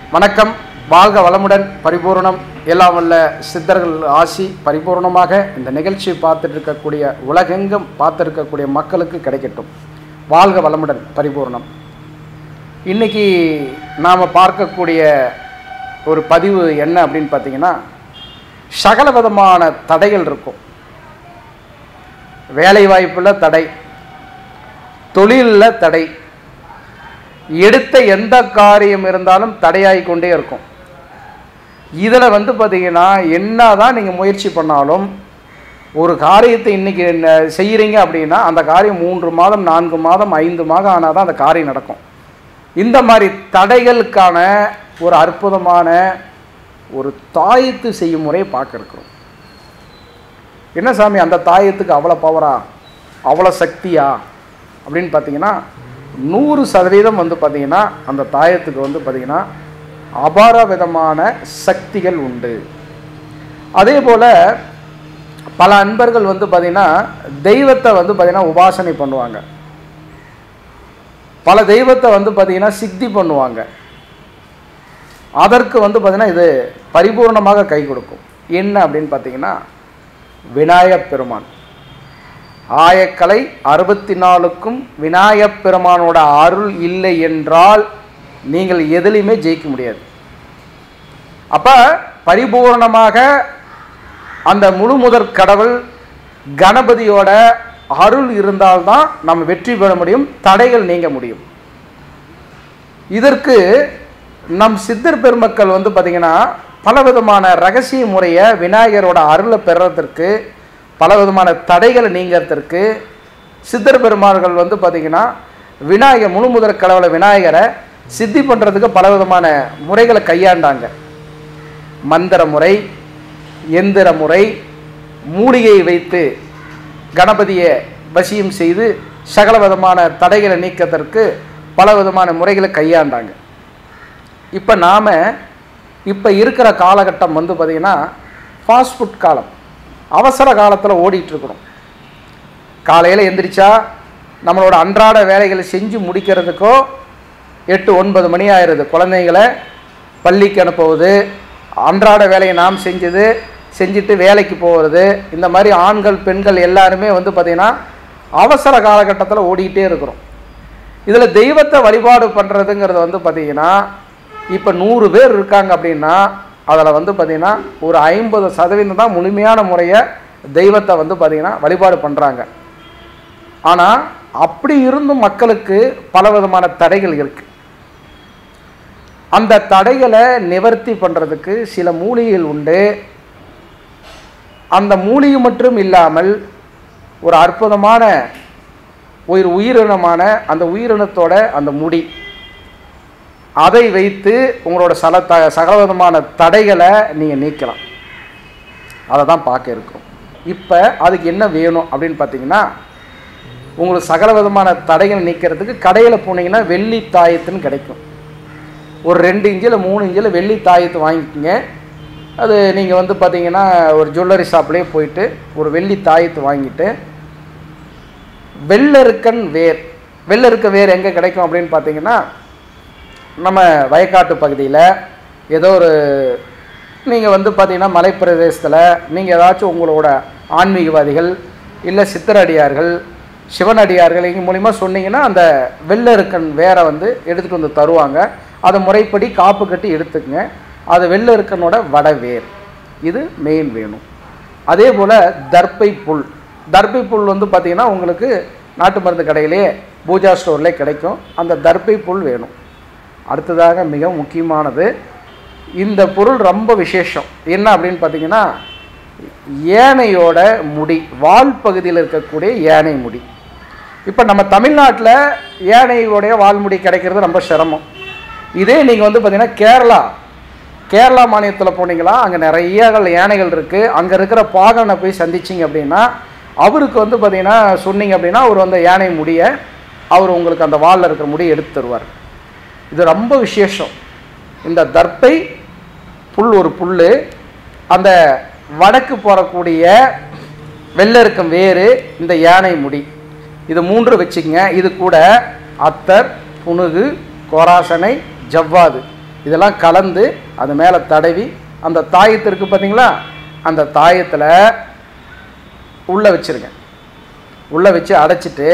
வணக்கம் வாழ்க வளமுடன் பரிபூரணம் எல்லாம் வல்ல சித்தர்கள் ஆசி பரிபூரணமாக இந்த நிகழ்ச்சியை பார்த்துட்டு இருக்கக்கூடிய உலகெங்கும் பார்த்துருக்கக்கூடிய மக்களுக்கு கிடைக்கட்டும் வாழ்க வளமுடன் பரிபூரணம் இன்னைக்கு நாம் பார்க்கக்கூடிய ஒரு பதிவு என்ன அப்படின்னு பார்த்தீங்கன்னா சகல விதமான தடைகள் இருக்கும் வேலை வாய்ப்பில் தடை தொழிலில் தடை எடுத்த எந்த காரியம் இருந்தாலும் தடையாகி கொண்டே இருக்கும் இதில் வந்து பார்த்தீங்கன்னா என்ன தான் நீங்கள் முயற்சி பண்ணாலும் ஒரு காரியத்தை இன்றைக்கி செய்கிறீங்க அப்படின்னா அந்த காரியம் மூன்று மாதம் நான்கு மாதம் ஐந்து மாதம் ஆனால் தான் அந்த காரியம் நடக்கும் இந்த மாதிரி தடைகளுக்கான ஒரு அற்புதமான ஒரு தாயத்து செய்யும் முறையை பார்க்க இருக்கிறோம் என்ன சாமி அந்த தாயத்துக்கு அவ்வளோ பவரா அவ்வளோ சக்தியா அப்படின்னு பார்த்தீங்கன்னா நூறு சதவீதம் வந்து பார்த்தீங்கன்னா அந்த தாயத்துக்கு வந்து பார்த்தீங்கன்னா அபார விதமான சக்திகள் உண்டு அதே போல் பல அன்பர்கள் வந்து பார்த்தீங்கன்னா தெய்வத்தை வந்து பார்த்தீங்கன்னா உபாசனை பண்ணுவாங்க பல தெய்வத்தை வந்து பார்த்தீங்கன்னா சித்தி பண்ணுவாங்க அதற்கு வந்து பார்த்தீங்கன்னா இது பரிபூர்ணமாக கை கொடுக்கும் என்ன அப்படின்னு பார்த்தீங்கன்னா விநாயகப் பெருமான் ஆயக்கலை அறுபத்தி நாலுக்கும் விநாயகப் பெருமானோட அருள் இல்லை என்றால் நீங்கள் எதுலையுமே ஜெயிக்க முடியாது அப்போ பரிபூர்ணமாக அந்த முழு முதற் கடவுள் கணபதியோட அருள் இருந்தால்தான் நம்ம வெற்றி பெற முடியும் தடைகள் நீங்க முடியும் இதற்கு நம் சித்தர் பெருமக்கள் வந்து பார்த்திங்கன்னா பலவிதமான ரகசிய முறையை விநாயகரோட அருளை பெறுறதற்கு பல விதமான தடைகளை நீங்கிறதுக்கு சித்தர் பெருமாள்கள் வந்து பார்த்திங்கன்னா விநாயகர் முழு முதற் கடவுளை விநாயகரை சித்தி பண்ணுறதுக்கு பல விதமான முறைகளை கையாண்டாங்க மந்திர முறை எந்திர முறை மூலிகையை வைத்து கணபதியை வசியம் செய்து சகல விதமான தடைகளை நீக்கத்திற்கு பல விதமான முறைகளை கையாண்டாங்க இப்போ நாம் இப்போ இருக்கிற காலகட்டம் வந்து பார்த்திங்கன்னா ஃபாஸ்ட் ஃபுட் காலம் அவசர காலத்தில் ஓடிட்டுருக்குறோம் காலையில் எந்திரிச்சா நம்மளோட அன்றாட வேலைகளை செஞ்சு முடிக்கிறதுக்கோ எட்டு ஒன்பது மணி ஆயிடுது குழந்தைங்களை பள்ளிக்கு அனுப்புவது அன்றாட வேலையை நாம் செஞ்சது செஞ்சுட்டு வேலைக்கு போகிறது இந்த மாதிரி ஆண்கள் பெண்கள் எல்லாருமே வந்து பார்த்திங்கன்னா அவசர காலகட்டத்தில் ஓடிக்கிட்டே இருக்கிறோம் இதில் தெய்வத்தை வழிபாடு பண்ணுறதுங்கிறது வந்து பார்த்திங்கன்னா இப்போ நூறு பேர் இருக்காங்க அப்படின்னா அதில் வந்து பார்த்திங்கன்னா ஒரு ஐம்பது சதவீதம் தான் முழுமையான முறையை தெய்வத்தை வந்து பார்த்திங்கன்னா வழிபாடு பண்ணுறாங்க ஆனால் அப்படி இருந்தும் மக்களுக்கு பல விதமான தடைகள் இருக்குது அந்த தடைகளை நிவர்த்தி பண்ணுறதுக்கு சில மூலிகைகள் உண்டு அந்த மூலிகை மட்டும் இல்லாமல் ஒரு அற்புதமான ஒரு உயிரினமான அந்த உயிரினத்தோட அந்த முடி அதை வைத்து உங்களோட சல த சகலவிதமான தடைகளை நீங்கள் நீக்கலாம் அதை தான் பார்க்க இருக்கிறோம் இப்போ அதுக்கு என்ன வேணும் அப்படின்னு பார்த்தீங்கன்னா உங்களுக்கு சகல விதமான தடைகளை நீக்கிறதுக்கு கடையில் போனீங்கன்னா வெள்ளி தாயத்துன்னு கிடைக்கும் ஒரு ரெண்டு இன்ச்சில் மூணு இன்ச்சில் வெள்ளி தாயத்து வாங்கிக்கோங்க அது நீங்கள் வந்து பார்த்தீங்கன்னா ஒரு ஜுவல்லரி ஷாப்லேயே போயிட்டு ஒரு வெள்ளி தாயத்து வாங்கிட்டு வெள்ளருக்கன் வேர் வெள்ளருக்க வேர் எங்கே கிடைக்கும் அப்படின்னு பார்த்தீங்கன்னா நம்ம வயக்காட்டு பகுதியில் ஏதோ ஒரு நீங்கள் வந்து பார்த்தீங்கன்னா மலைப்பிரதேசத்தில் நீங்கள் ஏதாச்சும் உங்களோட ஆன்மீகவாதிகள் இல்லை சித்தரடியார்கள் சிவனடியார்கள் இங்கே மூலிமா சொன்னீங்கன்னா அந்த வெள்ளருக்கன் வேரை வந்து எடுத்துகிட்டு வந்து தருவாங்க அதை முறைப்படி காப்பு கட்டி எடுத்துக்கங்க அது வெள்ளருக்கனோட வடவேர் இது மெயின் வேணும் அதே போல் தர்பை புல் தர்பை புல் வந்து பார்த்திங்கன்னா உங்களுக்கு நாட்டு மருந்து கடையிலே பூஜா ஸ்டோர்லேயே கிடைக்கும் அந்த தர்பை புல் வேணும் அடுத்ததாக மிக முக்கியமானது இந்த பொருள் ரொம்ப விசேஷம் என்ன அப்படின்னு பார்த்தீங்கன்னா யானையோட முடி வால் பகுதியில் இருக்கக்கூடிய யானை முடி இப்போ நம்ம தமிழ்நாட்டில் யானையோடைய வால்முடி கிடைக்கிறது ரொம்ப சிரமம் இதே நீங்கள் வந்து பார்த்தீங்கன்னா கேரளா கேரளா மாநிலத்தில் போனீங்களா அங்கே நிறைய யானைகள் இருக்குது அங்கே இருக்கிற பாகனை போய் சந்திச்சிங்க அப்படின்னா அவருக்கு வந்து பார்த்தீங்கன்னா சொன்னீங்க அப்படின்னா அவர் வந்து யானை முடிய அவர் உங்களுக்கு அந்த வாலில் இருக்கிற முடியை எடுத்து தருவார் இது ரொம்ப விசேஷம் இந்த தர்ப்பை புல் ஒரு புல் அந்த வடக்கு போகக்கூடிய வெள்ளருக்கம் வேறு இந்த யானை முடி இது மூன்று வச்சுக்கங்க இது கூட அத்தர் புனுகு கோராசனை ஜவ்வாது இதெல்லாம் கலந்து அது மேலே தடவி அந்த தாயத்திற்கு பார்த்தீங்களா அந்த தாயத்தில் உள்ளே வச்சுருங்க உள்ளே வச்சு அடைச்சிட்டு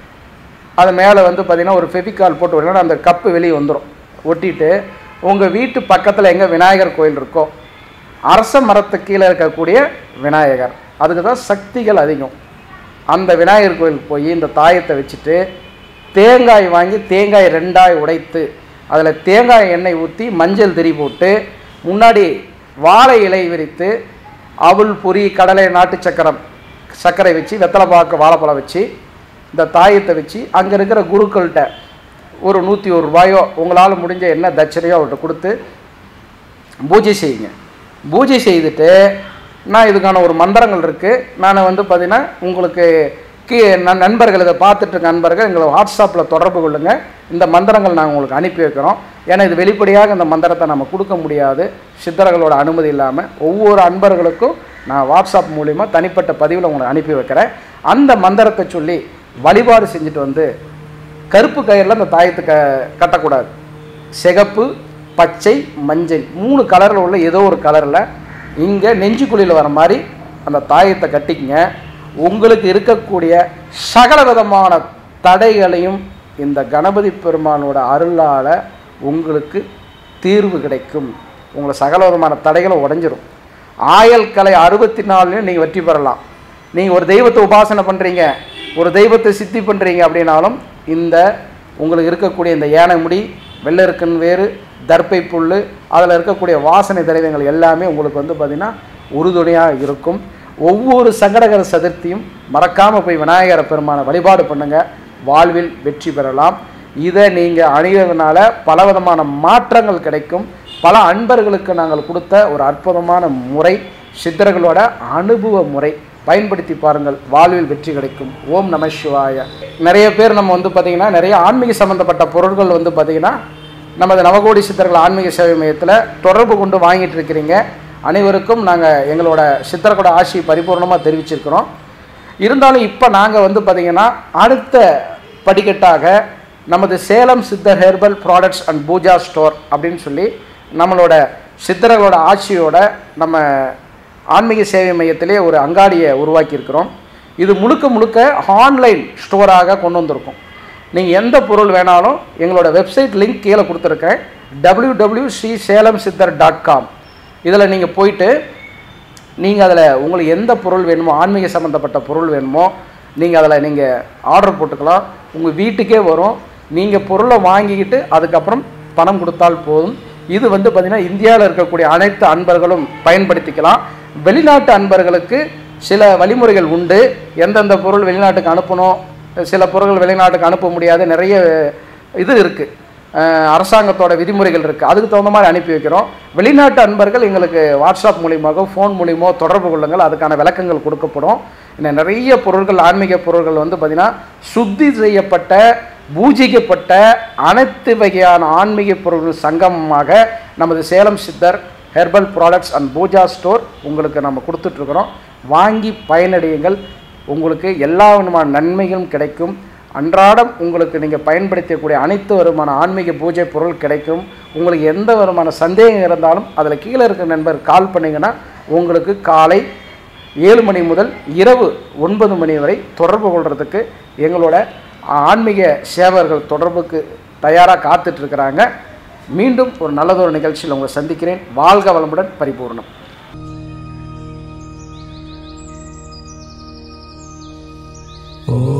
அது மேலே வந்து பார்த்தீங்கன்னா ஒரு ஃபெவிகால் போட்டு விடணும் அந்த கப்பு வெளியே வந்துடும் ஒட்டிட்டு உங்கள் வீட்டு பக்கத்தில் எங்கே விநாயகர் கோயில் இருக்கோ அரச மரத்துக்கு கீழே இருக்கக்கூடிய விநாயகர் அதுக்கு தான் சக்திகள் அதிகம் அந்த விநாயகர் கோயிலுக்கு போய் இந்த தாயத்தை வச்சுட்டு தேங்காய் வாங்கி தேங்காய் ரெண்டாய் உடைத்து அதில் தேங்காய் எண்ணெய் ஊற்றி மஞ்சள் திரி போட்டு முன்னாடி வாழை இலை விரித்து அவுள் பொரி கடலை நாட்டு சக்கரம் சர்க்கரை வச்சு வெத்தலை பாக்கு வாழைப்பழம் வச்சு இந்த தாயத்தை வச்சு அங்கே இருக்கிற குருக்கள்கிட்ட ஒரு நூற்றி ஒரு ரூபாயோ உங்களால் முடிஞ்ச என்ன தட்சணையோ அவர்கிட்ட கொடுத்து பூஜை செய்யுங்க பூஜை செய்துட்டு நான் இதுக்கான ஒரு மந்திரங்கள் இருக்குது நான் வந்து பார்த்தீங்கன்னா உங்களுக்கு கீ நன் நண்பர்கள் இதை பார்த்துட்டு இருக்க நண்பர்கள் எங்களை வாட்ஸ்அப்பில் தொடர்பு கொள்ளுங்கள் இந்த மந்திரங்கள் நாங்கள் உங்களுக்கு அனுப்பி வைக்கிறோம் ஏன்னா இது வெளிப்படையாக இந்த மந்திரத்தை நம்ம கொடுக்க முடியாது சித்தர்களோட அனுமதி இல்லாமல் ஒவ்வொரு அன்பர்களுக்கும் நான் வாட்ஸ்அப் மூலிமா தனிப்பட்ட பதிவில் உங்களுக்கு அனுப்பி வைக்கிறேன் அந்த மந்திரத்தை சொல்லி வழிபாடு செஞ்சுட்டு வந்து கருப்பு கயிறில் அந்த தாயத்தை க கட்டக்கூடாது சிகப்பு பச்சை மஞ்சள் மூணு கலரில் உள்ள ஏதோ ஒரு கலரில் இங்கே நெஞ்சுக்குழியில் வர மாதிரி அந்த தாயத்தை கட்டிக்கங்க உங்களுக்கு இருக்கக்கூடிய சகல விதமான தடைகளையும் இந்த கணபதி பெருமானோட அருளால் உங்களுக்கு தீர்வு கிடைக்கும் உங்களை சகல விதமான தடைகளும் உடைஞ்சிரும் ஆயல் கலை அறுபத்தி நாலுலையும் நீங்கள் வெற்றி பெறலாம் நீங்கள் ஒரு தெய்வத்தை உபாசனை பண்ணுறீங்க ஒரு தெய்வத்தை சித்தி பண்ணுறீங்க அப்படின்னாலும் இந்த உங்களுக்கு இருக்கக்கூடிய இந்த யானை முடி வெள்ளருக்கன் வேறு தர்ப்பை புல் அதில் இருக்கக்கூடிய வாசனை திரவியங்கள் எல்லாமே உங்களுக்கு வந்து பார்த்திங்கன்னா உறுதுணையாக இருக்கும் ஒவ்வொரு சங்கடகர சதுர்த்தியும் மறக்காமல் போய் விநாயகர பெருமானை வழிபாடு பண்ணுங்கள் வாழ்வில் வெற்றி பெறலாம் இதை நீங்கள் அணிகிறதுனால பலவிதமான மாற்றங்கள் கிடைக்கும் பல அன்பர்களுக்கு நாங்கள் கொடுத்த ஒரு அற்புதமான முறை சித்தர்களோட அனுபவ முறை பயன்படுத்தி பாருங்கள் வாழ்வில் வெற்றி கிடைக்கும் ஓம் நம சிவாய நிறைய பேர் நம்ம வந்து பார்த்திங்கன்னா நிறைய ஆன்மீக சம்மந்தப்பட்ட பொருட்கள் வந்து பார்த்திங்கன்னா நமது நவகோடி சித்தர்கள் ஆன்மீக சேவை மையத்தில் தொடர்பு கொண்டு வாங்கிட்டு இருக்கிறீங்க அனைவருக்கும் நாங்கள் எங்களோட சித்தர்களோட ஆட்சி பரிபூர்ணமாக தெரிவிச்சிருக்கிறோம் இருந்தாலும் இப்போ நாங்கள் வந்து பார்த்திங்கன்னா அடுத்த படிக்கட்டாக நமது Salem Siddhar herbal products and Pooja store அப்படின்னு சொல்லி நம்மளோட சித்தர்களோட ஆட்சியோட நம்ம ஆன்மீக சேவை மையத்திலே ஒரு அங்காடியை உருவாக்கியிருக்கிறோம் இது முழுக்க முழுக்க ஆன்லைன் ஸ்டோராக கொண்டு வந்திருக்கோம் நீங்கள் எந்த பொருள் வேணாலும் எங்களோட வெப்சைட் லிங்க் கீழே கொடுத்துருக்கேன் டபிள்யூ டபிள்யூ ஸ்ரீ சேலம் சித்தர் டாட் காம் இதில் நீங்கள் போயிட்டு நீங்கள் அதில் உங்களுக்கு எந்த பொருள் வேணுமோ ஆன்மீக சம்மந்தப்பட்ட பொருள் வேணுமோ நீங்கள் அதில் நீங்கள் ஆர்டர் போட்டுக்கலாம் உங்கள் வீட்டுக்கே வரும் நீங்கள் பொருளை வாங்கிக்கிட்டு அதுக்கப்புறம் பணம் கொடுத்தால் போதும் இது வந்து பார்த்திங்கன்னா இந்தியாவில் இருக்கக்கூடிய அனைத்து அன்பர்களும் பயன்படுத்திக்கலாம் வெளிநாட்டு அன்பர்களுக்கு சில வழிமுறைகள் உண்டு எந்தெந்த பொருள் வெளிநாட்டுக்கு அனுப்பணும் சில பொருட்கள் வெளிநாட்டுக்கு அனுப்ப முடியாது நிறைய இது இருக்குது அரசாங்கத்தோட விதிமுறைகள் இருக்குது அதுக்கு தகுந்த மாதிரி அனுப்பி வைக்கிறோம் வெளிநாட்டு அன்பர்கள் எங்களுக்கு வாட்ஸ்அப் மூலியமாக ஃபோன் மூலியமாக தொடர்பு கொள்ளுங்கள் அதுக்கான விளக்கங்கள் கொடுக்கப்படும் இன்னும் நிறைய பொருட்கள் ஆன்மீக பொருட்கள் வந்து பார்த்திங்கன்னா சுத்தி செய்யப்பட்ட பூஜிக்கப்பட்ட அனைத்து வகையான ஆன்மீக பொருட்கள் சங்கமமாக நமது Salem Siddhar herbal products and Pooja store உங்களுக்கு நம்ம கொடுத்துட்ருக்குறோம் வாங்கி பயனடையுங்கள் உங்களுக்கு எல்லா விதமான நன்மைகளும் கிடைக்கும் அன்றாடம் உங்களுக்கு நீங்கள் பயன்படுத்தக்கூடிய அனைத்து வருமான ஆன்மீக பூஜை பொருள் கிடைக்கும் உங்களுக்கு எந்த வருமான சந்தேகம் இருந்தாலும் அதில் கீழே இருக்கிற நண்பர் கால் பண்ணிங்கன்னா உங்களுக்கு காலை ஏழு மணி முதல் இரவு ஒன்பது மணி வரை தொடர்பு கொள்கிறதுக்கு எங்களோட ஆன்மீக சேவர்கள் தொடர்புக்கு தயாராக காத்துட்ருக்கிறாங்க மீண்டும் ஒரு நல்லதொரு நிகழ்ச்சியில் உங்களை சந்திக்கிறேன் வாழ்க வளமுடன் பரிபூர்ணம் ஓ